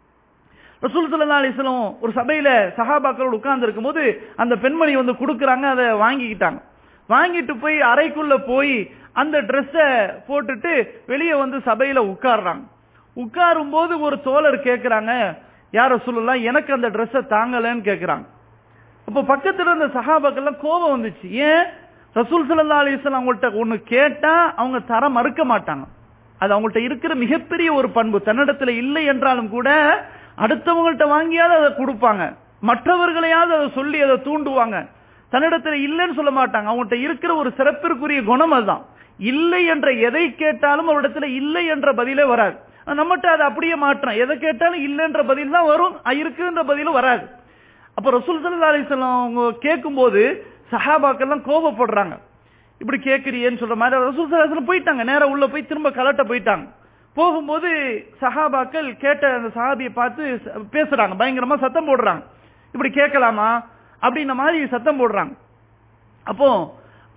ரசூல் ஸல்லல்லாஹு அலைஹி வஸல்லம் ஒரு சபையில சஹாபாக்களோடு உட்கார்ந்து இருக்கும்போது அந்த பெண்மணி வந்து கொடுக்கறாங்க அதை வாங்கிக்கிட்டாங்க வாங்கிட்டு போய் அறைக்குள்ள போய் அந்த Dress-அ போட்டுட்டு வெளியே வந்து சபையில உட்கார்றாங்க உட்காரும் போது ஒரு தோழர் கேக்குறாங்க யார சொல்லலாம் எனக்கு அந்த Dress-அ தாங்கலன்னு கேக்குறாங்க அப்ப பக்கத்துல இருந்த சஹாபாக்கெல்லாம் கோபம் வந்துச்சு ஏன் ரசூல் ஸல்லல்லாஹு அலைஹி வஸல்லம் அவங்கள்ட்ட ஒண்ணு கேட்டா அவங்க தர மறுக்க மாட்டாங்க அது அவங்கள்ட்ட இருக்கிற மிகப்பெரிய ஒரு பண்பு தன்னிடத்துல இல்லை என்றாலும் கூட அடுத்தவங்கள்ட்ட வாங்கியாவது அதை கொடுப்பாங்க மற்றவர்களையாவது அதை சொல்லி அதை தூண்டுவாங்க தன்னிடத்துல இல்லைன்னு சொல்ல மாட்டாங்க அவங்கள்ட்ட இருக்கிற ஒரு சிறப்பிற்குரிய குணம் அதுதான் இல்லை என்ற எதை கேட்டாலும் அவரிடத்துல இல்லை என்ற பதிலே வராது ஆனா நம்மகிட்ட அதை அப்படியே மாற்றம் எதை கேட்டாலும் இல்லைன்ற பதில் தான் வரும் அஹ் இருக்குன்ற பதிலும் வராது அப்ப ரசூல் ஸல்லல்லாஹு அலைஹி வஸல்லம் அவங்க கேட்கும்போது சஹாபாக்கெல்லாம் கோபப்படுறாங்க இப்படி கேட்கறியேன்னு சொல்ற மாதிரி ரசூல் ஸல்லல்லாஹு அலைஹி வஸல்லம் போயிட்டாங்க நேரா உள்ள போய் திரும்ப கலட்ட போயிட்டாங்க போகும்போது சஹாபாக்கள் கேட்ட அந்த சஹாபியை பார்த்து ச- பேசுறாங்க பயங்கரமா சத்தம் போடுறாங்க இப்படி கேட்கலாமா அப்படின்ன மாதிரி சத்தம் போடுறாங்க அப்போ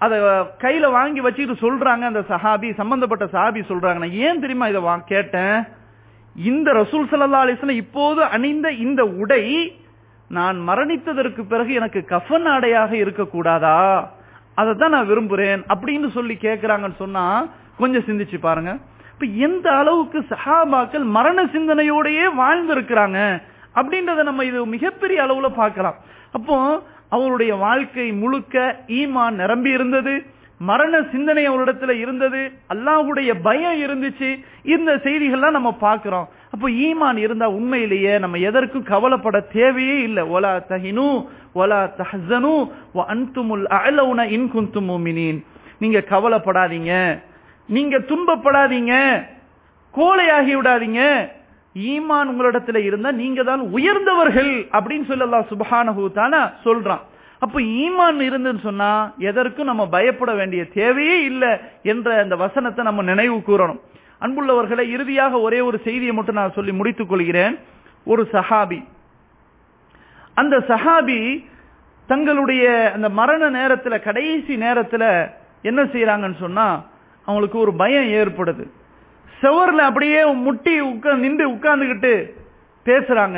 அத கையில வாங்கி வச்சுக்கிட்டு சொல்றாங்க அந்த சஹாபி சம்பந்தப்பட்ட சஹாபி சொல்றாங்க நான் ஏன் தெரியுமா இதை வா- கேட்டேன் இந்த ரசூல் ஸல்லல்லாஹு அலைஹி வஸல்லம் இப்போது அணிந்த இந்த உடை நான் மரணித்ததற்கு பிறகு எனக்கு கஃன் ஆடையாக இருக்கக்கூடாதா அதை தான் நான் விரும்புறேன் அப்படின்னு சொல்லி கேட்கிறாங்கன்னு சொன்னா கொஞ்சம் சிந்திச்சு பாருங்க இப்ப எந்த அளவுக்கு சஹாபாக்கள் மரண சிந்தனையோடயே வாழ்ந்திருக்கிறாங்க அப்படின்றத நம்ம இது மிகப்பெரிய அளவுல பார்க்கலாம் அப்போ அவருடைய வாழ்க்கை முழுக்க ஈமான் நிரம்பி இருந்தது மரண சிந்தனை அவரிடத்துல இருந்தது அல்லாஹ்வுடைய பயம் இருந்துச்சு இந்த செய்திகள்லாம் நம்ம பார்க்கிறோம் அப்போ ஈமான் இருந்தா உண்மையிலேயே நம்ம எதற்கும் கவலைப்பட தேவையே இல்லை ஒலா தஹினு ஒலா தஹசனு வ அன்துமுல் அலவுன இன் குந்தும் முஃமினீன் நீங்க கவலைப்படாதீங்க நீங்க துன்பப்படாதீங்க கோழையாகி விடாதீங்க ஈமான் உங்களிடத்துல இருந்தா நீங்க தான் உயர்ந்தவர்கள் அப்படின்னு சொல்லி அல்லாஹ் சுப்ஹானஹு தஆலா சொல்றான் அப்ப ஈமான் இருந்துன்னு சொன்னா எதற்கும் நம்ம பயப்பட வேண்டிய தேவையே இல்லை என்ற அந்த வசனத்தை நம்ம நினைவு கூறணும் அன்புள்ளவர்களை இறுதியாக ஒரே ஒரு செய்தியை மட்டும் நான் சொல்லி முடித்துக் கொள்கிறேன் ஒரு சஹாபி அந்த சஹாபி தங்களுடைய அந்த மரண நேரத்துல கடைசி நேரத்துல என்ன செய்யறாங்கன்னு சொன்னா அவங்களுக்கு ஒரு பயம் ஏற்படுது செவர்ல அப்படியே முட்டி உட்கா நின்று உட்கார்ந்துகிட்டு பேசுறாங்க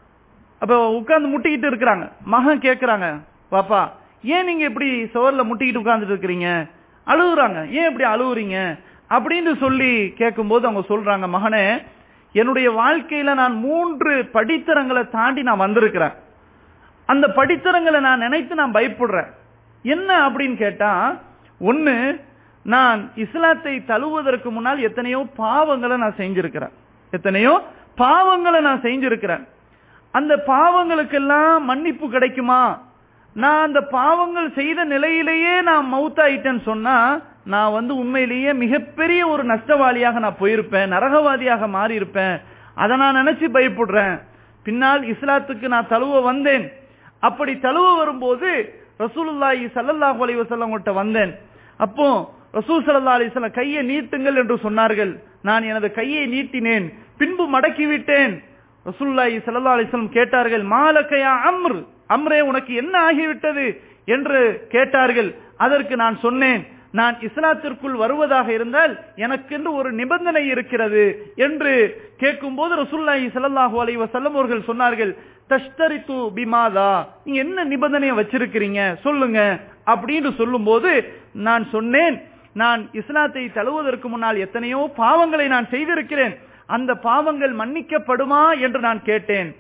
அப்ப உட்கார்ந்து முட்டிக்கிட்டு இருக்கிறாங்க மகன் கேக்குறாங்க பாப்பா ஏன் நீங்க இப்படி சுவர்ல முட்டிக்கிட்டு உட்கார்ந்துட்டு இருக்கிறீங்க அழுகுறாங்க ஏன் இப்படி அழுகுறீங்க அப்படின்னு சொல்லி கேட்கும்போது அவங்க சொல்றாங்க மகனே என்னுடைய வாழ்க்கையில நான் மூன்று படித்தரங்களை தாண்டி நான் வந்திருக்கிறேன் அந்த படித்தரங்களை நான் நினைத்து நான் பயப்படுறேன் என்ன அப்படின்னு கேட்டா ஒண்ணு நான் இஸ்லாத்தை தழுவதற்கு முன்னால் எத்தனையோ பாவங்களை நான் செஞ்சிருக்கிறேன் எத்தனையோ பாவங்களை நான் செஞ்சிருக்கிறேன் அந்த பாவங்களுக்கெல்லாம் மன்னிப்பு கிடைக்குமா நான் அந்த பாவங்கள் செய்த நிலையிலேயே நான் மவுத்தாயிட்டேன்னு சொன்னா நான் வந்து உண்மையிலேயே மிகப்பெரிய ஒரு நஷ்டவாளியாக நான் போயிருப்பேன் நரகவாதியாக மாறி இருப்பேன் அதை நான் நினைச்சு பயப்படுறேன் பின்னால் இஸ்லாத்துக்கு நான் தழுவ வந்தேன் அப்படி தழுவ வரும்போது ரசூலுல்லாஹி ஸல்லல்லாஹு அலைஹி வஸல்லம் கிட்ட வந்தேன் அப்போ ரசூல் ஸல்லல்லாஹு அலைஹி வஸல்லம் கையை நீட்டுங்கள் என்று சொன்னார்கள் நான் எனது கையை நீட்டினேன் பின்பு மடக்கி விட்டேன் ரசூலுல்லாஹி ஸல்லல்லாஹு அலைஹி வஸல்லம் கேட்டார்கள் மாலக்கயா அம்ர் அம்ரே உனக்கு என்ன ஆகிவிட்டது என்று கேட்டார்கள் அதற்கு நான் சொன்னேன் நான் இஸ்லாத்திற்குள் வருவதாக இருந்தால் எனக்கென்று ஒரு நிபந்தனை இருக்கிறது என்று கேட்கும்போது ரசூலுல்லாஹி ஸல்லல்லாஹு அலைஹி வஸல்லம் அவர்கள் சொன்னார்கள் தஷ்தரித்து பிமாதா நீங்க என்ன நிபந்தனையை வச்சிருக்கிறீங்க சொல்லுங்க அப்படின்னு சொல்லும்போது நான் சொன்னேன் நான் இஸ்லாத்தை தழுவதற்கு முன்னால் எத்தனையோ பாவங்களை நான் செய்திருக்கிறேன் அந்த பாவங்கள் மன்னிக்கப்படுமா என்று நான் கேட்டேன்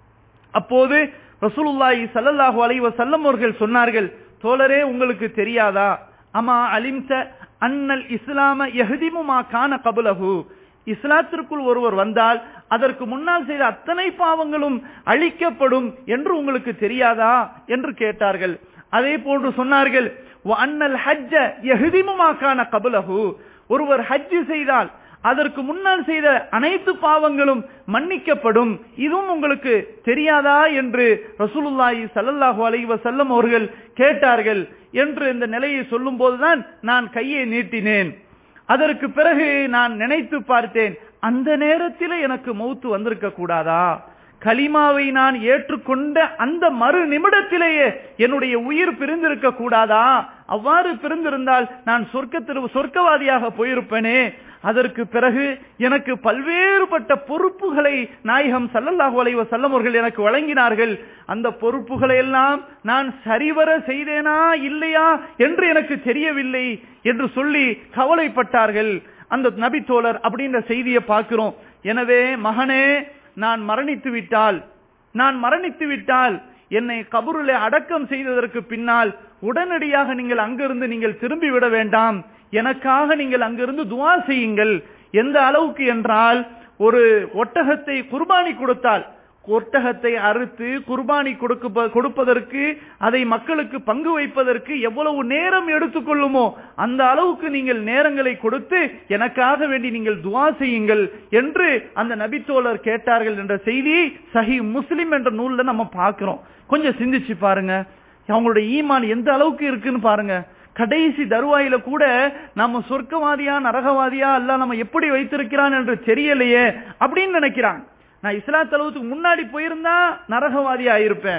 அப்போது ரசூலுல்லாஹி ஸல்லல்லாஹு அலைஹி வஸல்லம் அவர்கள் சொன்னார்கள் தோழரே உங்களுக்கு தெரியாதா அமா அலிம்த அன்னல் இஸ்லாம யஹ்திமு மா கான கபுலஹு இஸ்லாத்திற்குள் ஒருவர் வந்தால் அதற்கு முன்னால் செய்த அத்தனை பாவங்களும் அழிக்கப்படும் என்று உங்களுக்கு தெரியாதா என்று கேட்டார்கள் அதே போன்று சொன்னார்கள் அன்னல் ஹஜ்ஜ யஹ்திமு மா கான கபுலஹு ஒருவர் ஹஜ் செய்தால் அதற்கு முன்னால் செய்த அனைத்து பாவங்களும் மன்னிக்கப்படும் இதுவும் உங்களுக்கு தெரியாதா என்று ரசூலுல்லாஹி ஸல்லல்லாஹு அலைஹி வஸல்லம் அவர்கள் கேட்டார்கள் என்று இந்த நிலையை சொல்லும் போதுதான் நான் கையை நீட்டினேன் அதற்கு பிறகு நான் நினைத்து பார்த்தேன் அந்த நேரத்தில் எனக்கு மௌத்து வந்திருக்க கூடாதா கலிமாவை நான் ஏற்றுக்கொண்ட அந்த மறு நிமிடத்திலேயே என்னுடைய உயிர் பிரிந்திருக்க கூடாதா அவ்வாறு பிரிந்திருந்தால் நான் சொர்க்கத்திற்கு சொர்க்கவாதியாக போயிருப்பேனே அதற்கு பிறகு எனக்கு பல்வேறுபட்ட பொறுப்புகளை நாயகம் சல்லல்லாஹு அலைஹி வஸல்லம் அவர்கள் எனக்கு வழங்கினார்கள் அந்த பொறுப்புகளை எல்லாம் நான் சரிவர செய்தேனா இல்லையா என்று எனக்கு தெரியவில்லை என்று சொல்லி கவலைப்பட்டார்கள் அந்த நபி தோழர் அப்படின்ற செய்தியை பார்க்கிறோம் எனவே மகனே நான் மரணித்து விட்டால் நான் மரணித்து விட்டால் என்னை கபருல அடக்கம் செய்ததற்கு பின்னால் உடனடியாக நீங்கள் அங்கிருந்து நீங்கள் திரும்பி விட வேண்டாம் எனக்காக நீங்கள் அங்கிருந்து துவா செய்யுங்கள் எந்த அளவுக்கு என்றால் ஒரு ஒட்டகத்தை குர்பானி கொடுத்தால் ஒட்டகத்தை அறுத்து குர்பானி கொடுக்க கொடுப்பதற்கு அதை மக்களுக்கு பங்கு வைப்பதற்கு எவ்வளவு நேரம் எடுத்துக்கொள்ளுமோ அந்த அளவுக்கு நீங்கள் நேரங்களை கொடுத்து எனக்காக வேண்டி நீங்கள் துவா செய்யுங்கள் என்று அந்த நபித்தோழர் கேட்டார்கள் என்ற செய்தியை சஹி முஸ்லிம் என்ற நூல்ல நம்ம பார்க்கிறோம் கொஞ்சம் சிந்திச்சு பாருங்க அவங்களுடைய ஈமான் எந்த அளவுக்கு இருக்குன்னு பாருங்க கடைசி தருவாயில கூட நம்ம சொர்க்கவாதியா நரகவாதியா அல்ல நம்ம எப்படி வைத்திருக்கிறான் என்று தெரியலையே அப்படின்னு நினைக்கிறான் நான் இஸ்லாத் தளவுக்கு முன்னாடி போயிருந்தா நரகவாதி ஆயிருப்பேன்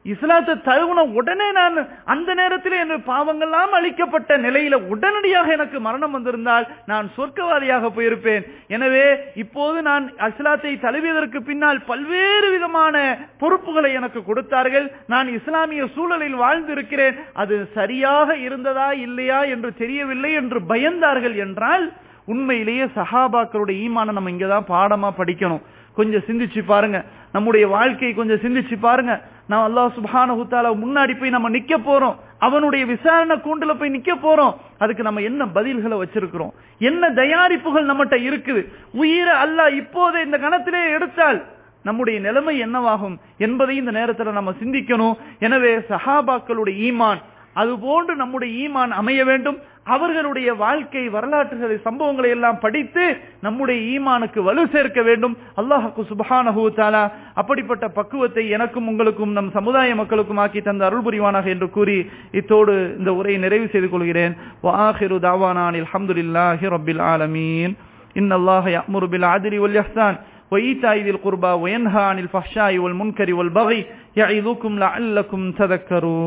இஸ்லாத்தை தழுவுன உடனே நான் அந்த நேரத்தில் என் பாவங்கள்லாம் அழிக்கப்பட்ட நிலையில உடனடியாக எனக்கு மரணம் வந்திருந்தால் நான் சொர்க்கவாதியாக போயிருப்பேன் எனவே இப்போது நான் இஸ்லாத்தை தழுவியதற்கு பின்னால் பல்வேறு விதமான பொறுப்புகளை எனக்கு கொடுத்தார்கள் நான் இஸ்லாமிய சூழலில் வாழ்ந்திருக்கிறேன் அது சரியாக இருந்ததா இல்லையா என்று தெரியவில்லை என்று பயந்தார்கள் என்றால் உண்மையிலேயே சஹாபாக்களுடைய ஈமான நம்ம இங்கதான் பாடமா படிக்கணும் கொஞ்சம் சிந்திச்சு பாருங்க நம்முடைய வாழ்க்கையை கொஞ்சம் சிந்திச்சு பாருங்க நான் அல்லாஹ் சுப்ஹானஹு தஆலா முன்னாடி போய் நம்ம நிக்க போறோம் அவனுடைய விசாரணை கூண்டுல போய் நிக்க போறோம் அதுக்கு நம்ம என்ன பதில்களை வச்சிருக்கிறோம் என்ன தயாரிப்புகள் நம்மகிட்ட இருக்குது உயிரை அல்லாஹ் இப்போதே இந்த கணத்திலே எடுத்தால் நம்முடைய நிலைமை என்னவாகும் என்பதை இந்த நேரத்தில் நம்ம சிந்திக்கணும் எனவே சஹாபாக்களுடைய ஈமான் அதுபோன்று நம்முடைய ஈமான் அமைய வேண்டும் அவர்களுடைய வாழ்க்கை வரலாற்றுகளை சம்பவங்களை எல்லாம் படித்து நம்முடைய ஈமானுக்கு வலு சேர்க்க வேண்டும் அல்லாஹுக்கு சுபஹானஹு தாலா அப்படிப்பட்ட பக்குவத்தை எனக்கும் உங்களுக்கும் நம் சமுதாய மக்களுக்கும் ஆக்கி தந்த அருள் புரிவானாக என்று கூறி இத்தோடு இந்த உரையை நிறைவு செய்து கொள்கிறேன் வாஹிரு தாவானான் அல்ஹம்துலில்லாஹி ரப்பில் ஆலமீன் إن الله يأمر بالعدل والإحسان وإيتاء ذي القربى وينهى عن الفحشاء والمنكر والبغي يعظكم لعلكم تذكرون